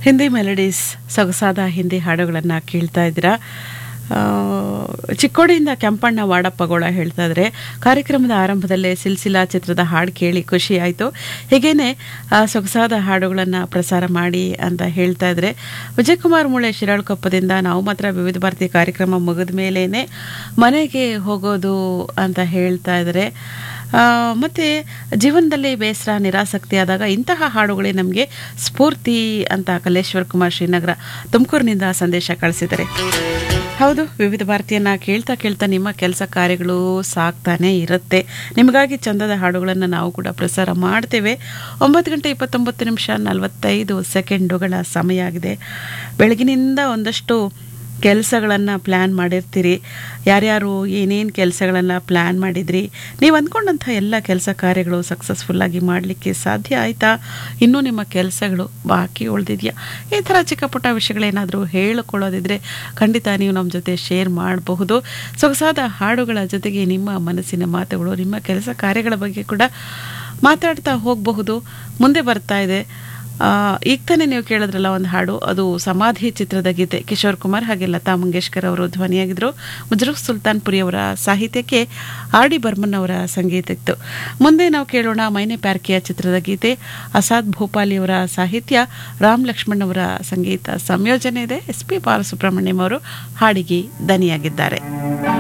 Hindi melodies ಸೊಗಸಾದ ಹಿಂದಿ ಹಾಡುಗಳನ್ನು ಕೇಳ್ತಾ ಇದ್ದೀರಾ ಆ, ಚಿಕ್ಕೋಡಿಯಿಂದ ಕೆಂಪಣ್ಣ ವಾಡಪ್ಪಗೋಳ ಹೇಳ್ತಾ ಇದ್ರೆ ಕಾರ್ಯಕ್ರಮದ ಆರಂಭದಲ್ಲೇ ಸಿಲ್ಸಿಲಾ ಚಿತ್ರದ ಹಾಡು ಕೇಳಿ ಖುಷಿ ಆಯಿತು ಹೀಗೇನೆ ಆ, ಸೊಗಸಾದ ಹಾಡುಗಳನ್ನು ಪ್ರಸಾರ ಮಾಡಿ ಅಂತ ಹೇಳ್ತಾ ಇದ್ರೆ ವಿಜಯಕುಮಾರ್ ಮೂಳೆ ಶಿರಾಳಕೊಪ್ಪದಿಂದ ನಾವು ಮಾತ್ರ ವಿವಿಧ ಭಾರತಿ ಕಾರ್ಯಕ್ರಮ ಮುಗಿದ ಮೇಲೇನೆ ಮನೆಗೆ ಹೋಗೋದು ಅಂತ ಹೇಳ್ತಾ ಇದ್ದಾರೆ ಆ, ಮತ್ತೆ ಜೀವನದಲ್ಲಿ ಬೇಸರ ನಿರಾಸಕ್ತಿ ಆದಾಗ ಇಂತಹ ಹಾಡುಗಳೇ ನಮಗೆ ಸ್ಫೂರ್ತಿ ಅಂತ ಕಲೇಶ್ವರ್ ಕುಮಾರ್ ಶ್ರೀನಗರ ತುಮಕೂರಿನಿಂದ ಸಂದೇಶ ಕಳಿಸಿದ್ದಾರೆ ಹೌದು ವಿವಿಧ ಭಾರತೀಯನ್ನ ಕೇಳ್ತಾ ಕೇಳ್ತಾ ನಿಮ್ಮ ಕೆಲಸ ಕಾರ್ಯಗಳು ಸಾಕ್ತಾನೆ ಇರುತ್ತೆ ನಿಮಗಾಗಿ ಚಂದದ ಹಾಡುಗಳನ್ನು ನಾವು ಕೂಡ ಪ್ರಸಾರ ಮಾಡ್ತೇವೆ ಒಂಬತ್ತು ಗಂಟೆ ಇಪ್ಪತ್ತೊಂಬತ್ತು ನಿಮಿಷ ನಲವತ್ತೈದು ಸೆಕೆಂಡುಗಳ ಸಮಯ ಆಗಿದೆ ಬೆಳಗಿನಿಂದ ಒಂದಷ್ಟು ಕೆಲಸಗಳನ್ನು ಪ್ಲ್ಯಾನ್ ಮಾಡಿರ್ತೀರಿ ಯಾರ್ಯಾರು ಏನೇನು ಕೆಲಸಗಳನ್ನು ಪ್ಲ್ಯಾನ್ ಮಾಡಿದ್ರಿ ನೀವು ಅಂದ್ಕೊಂಡಂಥ ಎಲ್ಲ ಕೆಲಸ ಕಾರ್ಯಗಳು ಸಕ್ಸಸ್ಫುಲ್ಲಾಗಿ ಮಾಡಲಿಕ್ಕೆ ಸಾಧ್ಯ ಆಯಿತಾ ಇನ್ನೂ ನಿಮ್ಮ ಕೆಲಸಗಳು ಬಾಕಿ ಉಳಿದಿದೆಯಾ ಈ ಥರ ಚಿಕ್ಕ ಪುಟ್ಟ ವಿಷಯಗಳೇನಾದರೂ ಹೇಳಿಕೊಳ್ಳೋದಿದ್ರೆ ಖಂಡಿತ ನೀವು ನಮ್ಮ ಜೊತೆ ಶೇರ್ ಮಾಡಬಹುದು ಸೊಗಸಾದ ಹಾಡುಗಳ ಜೊತೆಗೆ ನಿಮ್ಮ ಮನಸ್ಸಿನ ಮಾತುಗಳು ನಿಮ್ಮ ಕೆಲಸ ಕಾರ್ಯಗಳ ಬಗ್ಗೆ ಕೂಡ ಮಾತಾಡ್ತಾ ಹೋಗಬಹುದು ಮುಂದೆ ಬರ್ತಾ ಇದೆ ಆ, ಈಗ ತಾನೇ ನೀವು ಕೇಳಿದ್ರಲ್ಲ ಒಂದು ಹಾಡು ಅದು ಸಮಾಧಿ ಚಿತ್ರದ ಗೀತೆ ಕಿಶೋರ್ ಕುಮಾರ್ ಹಾಗೆ ಲತಾ ಮಂಗೇಶ್ಕರ್ ಅವರು ಧ್ವನಿಯಾಗಿದ್ದರು ಮುಜರುಫ್ ಸುಲ್ತಾನ್ಪುರಿ ಅವರ ಸಾಹಿತ್ಯಕ್ಕೆ ಆರ್ ಡಿ ಬರ್ಮನ್ ಅವರ ಸಂಗೀತ ಇತ್ತು ಮುಂದೆ ನಾವು ಕೇಳೋಣ ಮೈನೆ ಪ್ಯಾರ್ಕಿಯ ಚಿತ್ರದ ಗೀತೆ ಅಸಾದ್ ಭೋಪಾಲಿ ಅವರ ಸಾಹಿತ್ಯ ರಾಮ್ ಲಕ್ಷ್ಮಣ್ ಅವರ ಸಂಗೀತ ಸಂಯೋಜನೆ ಇದೆ ಎಸ್ ಪಿ ಬಾಲಸುಬ್ರಹ್ಮಣ್ಯಂ ಅವರು ಹಾಡಿಗೆ ದನಿಯಾಗಿದ್ದಾರೆ